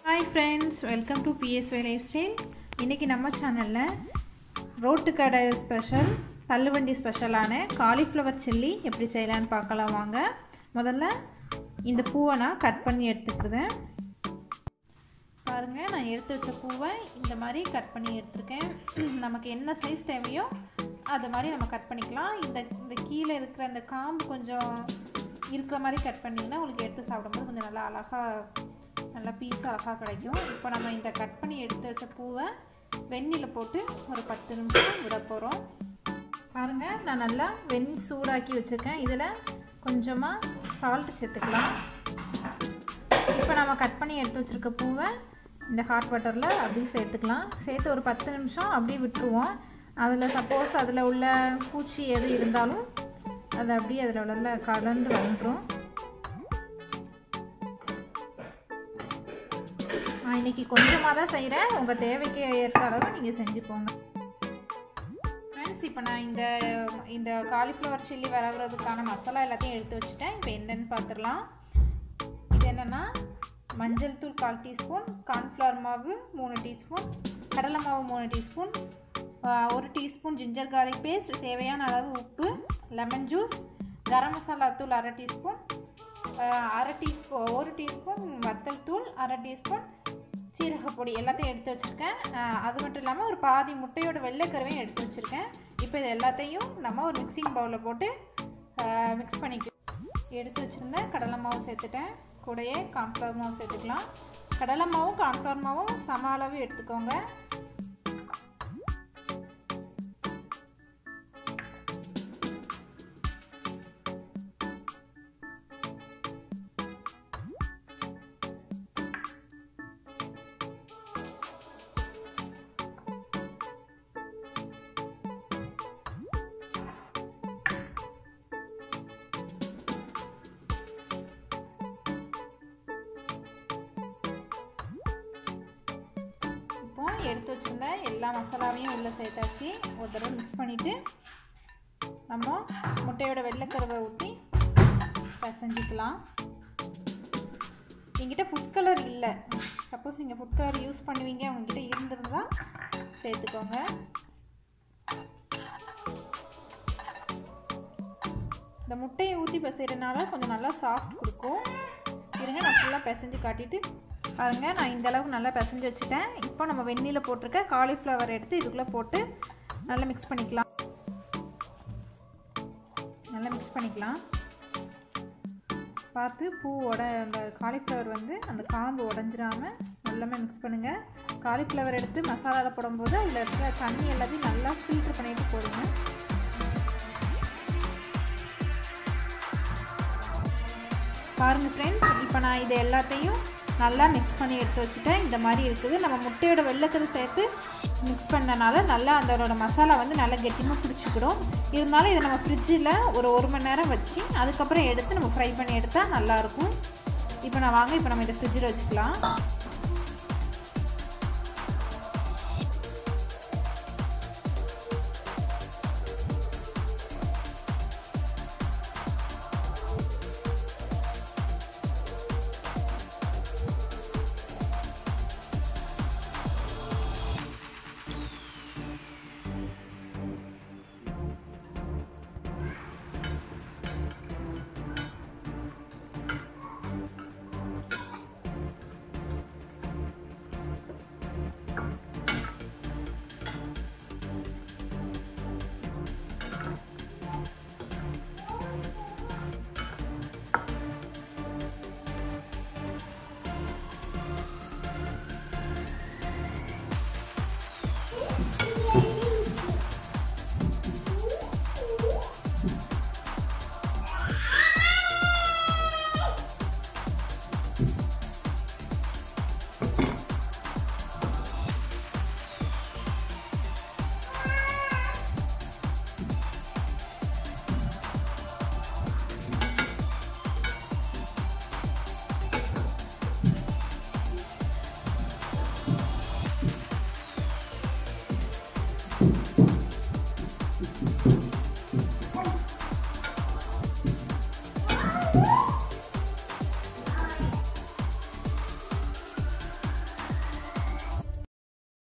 hi friends welcome to B S Y lifestyle இன்றைக்கி நம்ம சேனலில் ரோட்டு கடை ஸ்பெஷல் தள்ளுவண்டி ஸ்பெஷலான காலிஃப்ளவர் சில்லி எப்படி செய்யலான்னு பார்க்கலாம் வாங்க முதல்ல இந்த பூவை நான் கட் பண்ணி எடுத்துக்கிறேன் பாருங்கள் நான் எடுத்து வச்ச பூவை இந்த மாதிரி கட் பண்ணி எடுத்திருக்கேன் நமக்கு என்ன சைஸ் தேவையோ அது மாதிரி நம்ம கட் பண்ணிக்கலாம் இந்த இந்த கீழே இருக்கிற அந்த காம்பு கொஞ்சம் இருக்கிற மாதிரி கட் பண்ணிங்கன்னா உங்களுக்கு எடுத்து சாப்பிடும்போது கொஞ்சம் நல்லா அழகாக நல்லா பீஸ் அழகாக கிடைக்கும் இப்போ நம்ம இந்த கட் பண்ணி எடுத்து வச்ச பூவை வெந்நியில் போட்டு ஒரு பத்து நிமிஷம் விட போகிறோம் பாருங்கள் நான் நல்லா வெண் சூடாக்கி வச்சுருக்கேன் இதில் கொஞ்சமாக சால்ட்டு சேர்த்துக்கலாம் இப்போ நம்ம கட் பண்ணி எடுத்து வச்சுருக்க பூவை இந்த ஹாட் வாட்டரில் அப்படியே சேர்த்துக்கலாம் சேர்த்து ஒரு பத்து நிமிஷம் அப்படியே விட்டுருவோம் அதில் சப்போஸ் அதில் உள்ள பூச்சி எது இருந்தாலும் அது அப்படியே அதில் உள்ள கலந்து வந்துடும் நான் இன்றைக்கி கொஞ்சமாக தான் செய்கிறேன் உங்கள் தேவைக்கு ஏற்ற அளவு நீங்கள் செஞ்சுக்கோங்க ஃப்ரெண்ட்ஸ் இப்போ நான் இந்த இந்த காலிஃப்ளவர் சில்லி வரவுறதுக்கான மசாலா எல்லாத்தையும் எடுத்து வச்சுட்டேன் இப்போ என்னென்னு பார்த்துடலாம் இது என்னென்னா மஞ்சள் தூள் கால் டீஸ்பூன் கார்ன்ஃப்ளவர் மாவு மூணு டீஸ்பூன் கடலை மாவு மூணு டீஸ்பூன் ஒரு டீஸ்பூன் ஜிஞ்சர் கார்லிக் பேஸ்ட் தேவையான அளவு உப்பு லெமன் ஜூஸ் கரம் மசாலா தூள் அரை டீஸ்பூன் அரை டீஸ்பூன் ஒரு டீஸ்பூன் வத்தல் தூள் அரை டீஸ்பூன் சீரகப்பொடி எல்லாத்தையும் எடுத்து வச்சுருக்கேன் அது மட்டும் இல்லாமல் ஒரு பாதி முட்டையோட வெள்ளைக்கருவையும் எடுத்து வச்சுருக்கேன் இப்போ இது எல்லாத்தையும் நம்ம ஒரு மிக்சிங் பவுலில் போட்டு மிக்ஸ் பண்ணிக்கலாம் எடுத்து வச்சுருந்தேன் கடலை மாவு சேர்த்துட்டேன் கூடயே கார்ன்ஃப்ளவர் மாவு சேர்த்துக்கலாம் கடலை மாவும் கார்ன்ஃப்ளவர் மாவும் சம அளவு எடுத்துக்கோங்க இப்போ எடுத்து வச்சுருந்த எல்லா மசாலாவையும் உள்ளே சேர்த்தாச்சு ஒரு தடவை மிக்ஸ் பண்ணிவிட்டு நம்ம முட்டையோட வெள்ளைக்கருவை ஊற்றி பிசைஞ்சிக்கலாம் எங்கிட்ட ஃபுட் கலர் இல்லை சப்போஸ் நீங்கள் ஃபுட் கலர் யூஸ் பண்ணுவீங்க உங்ககிட்ட இருந்திருந்தால் சேர்த்துக்கோங்க இந்த முட்டையை ஊற்றி பிசைறதுனால கொஞ்சம் நல்லா சாஃப்ட் கொடுக்கும் இருங்க நான் ஃபுல்லாக பிசைஞ்சு காட்டிட்டு பாருங்கள் நான் இந்த அளவுக்கு நல்லா பிசைஞ்சு வச்சுட்டேன் இப்போ நம்ம வெந்நியில் போட்டிருக்க காலிஃப்ளவர் எடுத்து இதுக்குள்ளே போட்டு நல்லா மிக்ஸ் பண்ணிக்கலாம் நல்லா மிக்ஸ் பண்ணிக்கலாம் பார்த்து பூவோட அந்த காலிஃப்ளவர் வந்து அந்த காம்பு உடஞ்சிராமல் நல்லாமே மிக்ஸ் பண்ணுங்கள் காலிஃப்ளவர் எடுத்து மசாலாவில் போடும்போது அதில் இருக்கிற தண்ணி எல்லாத்தையும் நல்லா ஃபில்ட்ரு பண்ணிட்டு போடுங்க பாருங்கள் ஃப்ரெண்ட்ஸ் இப்போ நான் இது எல்லாத்தையும் நல்லா மிக்ஸ் பண்ணி எடுத்து வச்சுட்டேன் இந்த மாதிரி இருக்குது நம்ம முட்டையோட வெள்ளக்கரு சேர்த்து மிக்ஸ் பண்ணனால நல்லா அதோட மசாலா வந்து நல்லா கெட்டிமாக பிடிச்சிக்கிடும் இருந்தாலும் இதை நம்ம ஃப்ரிட்ஜில் ஒரு ஒரு மணி நேரம் வச்சு அதுக்கப்புறம் எடுத்து நம்ம ஃப்ரை பண்ணி எடுத்தால் நல்லாயிருக்கும் இப்போ நான் வாங்க இப்போ நம்ம இதை ஃப்ரிட்ஜில் வச்சுக்கலாம்